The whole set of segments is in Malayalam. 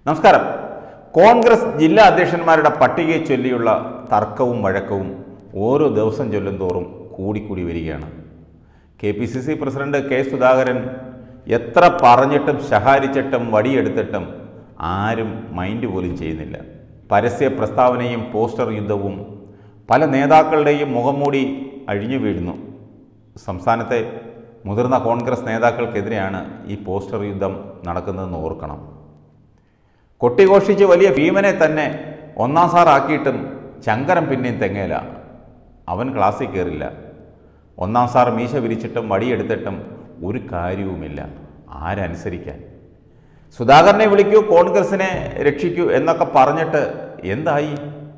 നമസ്കാരം കോൺഗ്രസ് ജില്ലാ അധ്യക്ഷന്മാരുടെ പട്ടികയെ ചൊല്ലിയുള്ള തർക്കവും വഴക്കവും ഓരോ ദിവസം ചൊല്ലും തോറും കൂടിക്കൂടി വരികയാണ് K P C C president K Sudhakaran എത്ര പറഞ്ഞിട്ടും ശഹാരിച്ചിട്ടും വടിയെടുത്തിട്ടും ആരും മൈൻഡ് പോലും ചെയ്യുന്നില്ല പരസ്യ പ്രസ്താവനയും പോസ്റ്റർ യുദ്ധവും പല നേതാക്കളുടെയും മുഖംമൂടി അഴിഞ്ഞു വീഴുന്നു സംസ്ഥാനത്തെ മുതിർന്ന കോൺഗ്രസ് നേതാക്കൾക്കെതിരെയാണ് ഈ പോസ്റ്റർ യുദ്ധം നടക്കുന്നതെന്ന് ഓർക്കണം കൊട്ടിഘോഷിച്ച് വലിയ ഭീമനെ തന്നെ ഒന്നാം സാർ ആക്കിയിട്ടും ശങ്കരൻ പിന്നെയും തെങ്ങേല അവൻ ക്ലാസ്സിൽ കയറില്ല ഒന്നാം സാർ മീശ വിരിച്ചിട്ടും വടിയെടുത്തിട്ടും ഒരു കാര്യവുമില്ല ആരനുസരിക്കാൻ സുധാകരനെ വിളിക്കൂ കോൺഗ്രസിനെ രക്ഷിക്കൂ എന്നൊക്കെ പറഞ്ഞിട്ട് എന്തായി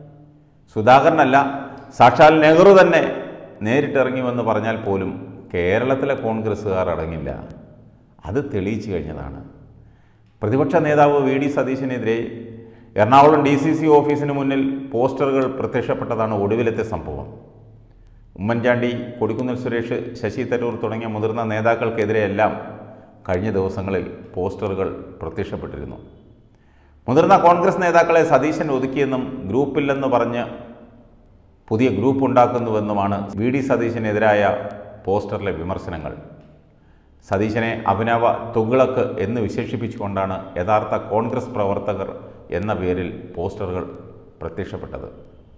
സുധാകരനല്ല സാക്ഷാൽ നെഹ്റു തന്നെ നേരിട്ടിറങ്ങി വന്ന് പറഞ്ഞാൽ പോലും കേരളത്തിലെ കോൺഗ്രസ്സുകാർ അടങ്ങില്ല അത് തെളിയിച്ചു കഴിഞ്ഞതാണ് പ്രതിപക്ഷ നേതാവ് വി ഡി സതീശനെതിരെ എറണാകുളം ഡി സി സി ഓഫീസിന് മുന്നിൽ പോസ്റ്ററുകൾ പ്രത്യക്ഷപ്പെട്ടതാണ് ഒടുവിലത്തെ സംഭവം ഉമ്മൻചാണ്ടി കൊടിക്കുന്നിൽ സുരേഷ് ശശി തരൂർ തുടങ്ങിയ മുതിർന്ന നേതാക്കൾക്കെതിരെയെല്ലാം കഴിഞ്ഞ ദിവസങ്ങളിൽ പോസ്റ്ററുകൾ പ്രത്യക്ഷപ്പെട്ടിരുന്നു മുതിർന്ന കോൺഗ്രസ് നേതാക്കളെ സതീശൻ ഒതുക്കിയെന്നും ഗ്രൂപ്പില്ലെന്ന് പറഞ്ഞ് പുതിയ ഗ്രൂപ്പ് ഉണ്ടാക്കുന്നുവെന്നുമാണ് വി ഡി സതീശനെതിരായ പോസ്റ്ററിലെ വിമർശനങ്ങൾ സതീശനെ അഭിനവ തുഗ്ലക്ക് എന്ന് വിശേഷിപ്പിച്ചുകൊണ്ടാണ് യഥാർത്ഥ കോൺഗ്രസ് പ്രവർത്തകർ എന്ന പേരിൽ പോസ്റ്ററുകൾ പ്രത്യക്ഷപ്പെട്ടത്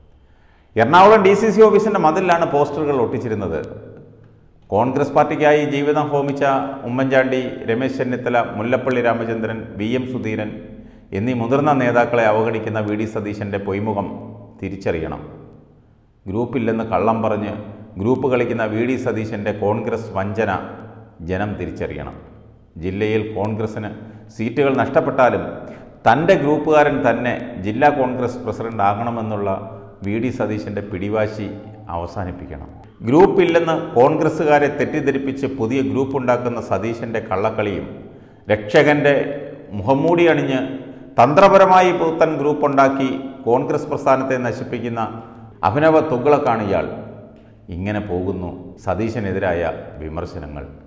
എറണാകുളം ഡി സി സി ഓഫീസിൻ്റെ മതിലാണ് പോസ്റ്ററുകൾ ഒട്ടിച്ചിരുന്നത് കോൺഗ്രസ് പാർട്ടിക്കായി ജീവിതം ഹോമിച്ച ഉമ്മൻചാണ്ടി രമേശ് ചെന്നിത്തല മുല്ലപ്പള്ളി രാമചന്ദ്രൻ വി എം സുധീരൻ എന്നീ മുതിർന്ന നേതാക്കളെ അവഗണിക്കുന്ന വി ഡി സതീശൻ്റെ പൊയ്മുഖം തിരിച്ചറിയണം ഗ്രൂപ്പില്ലെന്ന് കള്ളം പറഞ്ഞ് ഗ്രൂപ്പ് കളിക്കുന്ന വി ഡി സതീശൻ്റെ കോൺഗ്രസ് വഞ്ചന ജനം തിരിച്ചറിയണം ജില്ലയിൽ കോൺഗ്രസ്സിന് സീറ്റുകൾ നഷ്ടപ്പെട്ടാലും തൻ്റെ ഗ്രൂപ്പുകാരൻ തന്നെ ജില്ലാ കോൺഗ്രസ് പ്രസിഡന്റ് ആകണമെന്നുള്ള വി ഡി സതീശൻ്റെ പിടിവാശി അവസാനിപ്പിക്കണം ഗ്രൂപ്പില്ലെന്ന് കോൺഗ്രസ്സുകാരെ തെറ്റിദ്ധരിപ്പിച്ച് പുതിയ ഗ്രൂപ്പ് ഉണ്ടാക്കുന്ന സതീശൻ്റെ കള്ളക്കളിയും രക്ഷകൻ്റെ മുഖംമൂടി അണിഞ്ഞ് തന്ത്രപരമായി പുത്തൻ ഗ്രൂപ്പുണ്ടാക്കി കോൺഗ്രസ് പ്രസ്ഥാനത്തെ നശിപ്പിക്കുന്ന അഭിനവ തുഗ്ലക്കാണ് ഇയാൾ ഇങ്ങനെ പോകുന്നു സതീശനെതിരായ വിമർശനങ്ങൾ